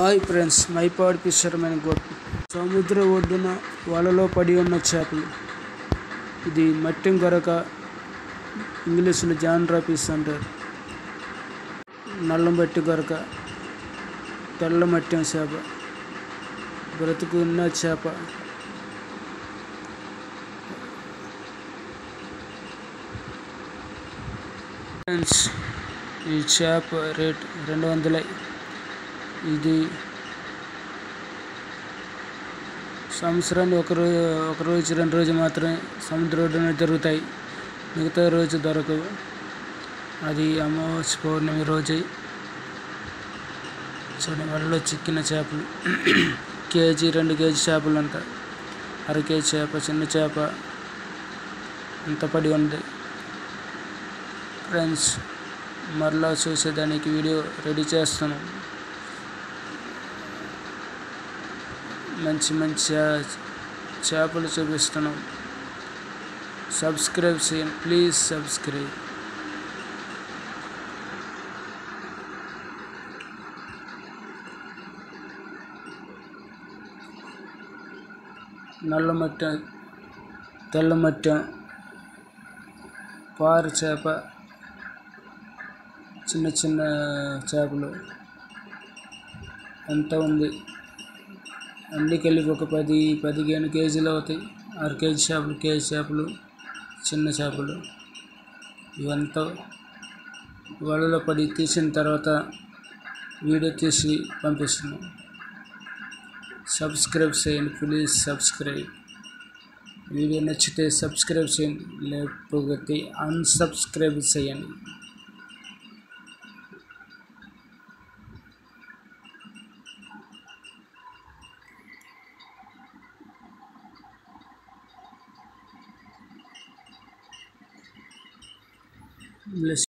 hi friends Mypadu fishermen Gopi సముద్ర ఒడ్డున వలలో పడి ఉన్న చేపలు ఇది మట్టెం గొరక ఇంగ్లీష్లో జాన్ రాపీస్ అంటారు నల్లం బట్టి గొరక తెల్ల మట్టెం చేప బ్రతుకున్న చేప ఫ్రెండ్స్ ఈ చేప రేట్ రెండు వందల ఇది సంవత్సరాన్ని ఒక రోజు ఒక రోజు రెండు రోజు మాత్రమే సముద్ర ఒడ్డున దొరుకుతాయి మిగతా రోజు దొరకవు అది అమావాస్య పౌర్ణమి రోజు చూడండి వలలో చిక్కిన చేపలు కేజీ రెండు కేజీ చేపలు అంత అర కేజీ చేప చిన్న చేప అంత పడి ఉంది ఫ్రెండ్స్ మరలా చూసేదానికి వీడియో రెడీ చేస్తాను మంచి మంచి చే- చేపలు చూపిస్తున్నాం సబ్స్క్రైబ్ చేయండి ప్లీజ్ సబ్స్క్రైబ్ నల్ల మట్టె తెల్ల మట్టె పారు చేప చిన్న చిన్న చేపలు ఎంత ఉంది అన్ని కలిపి ఒక పది పదిహేను కేజీలు అవుతాయి అర కేజీ చేపలు కేజీ చేపలు చిన్న చేపలు ఇవంతా వలలో పడి తీసిన తర్వాత వీడియో తీసి పంపిస్తున్నాం సబ్స్క్రైబ్ చేయండి ప్లీజ్ సబ్స్క్రైబ్ వీడియో నచ్చితే సబ్స్క్రైబ్ చేయండి లేకపోతే అన్సబ్స్క్రైబ్ చేయండి బ్లెస్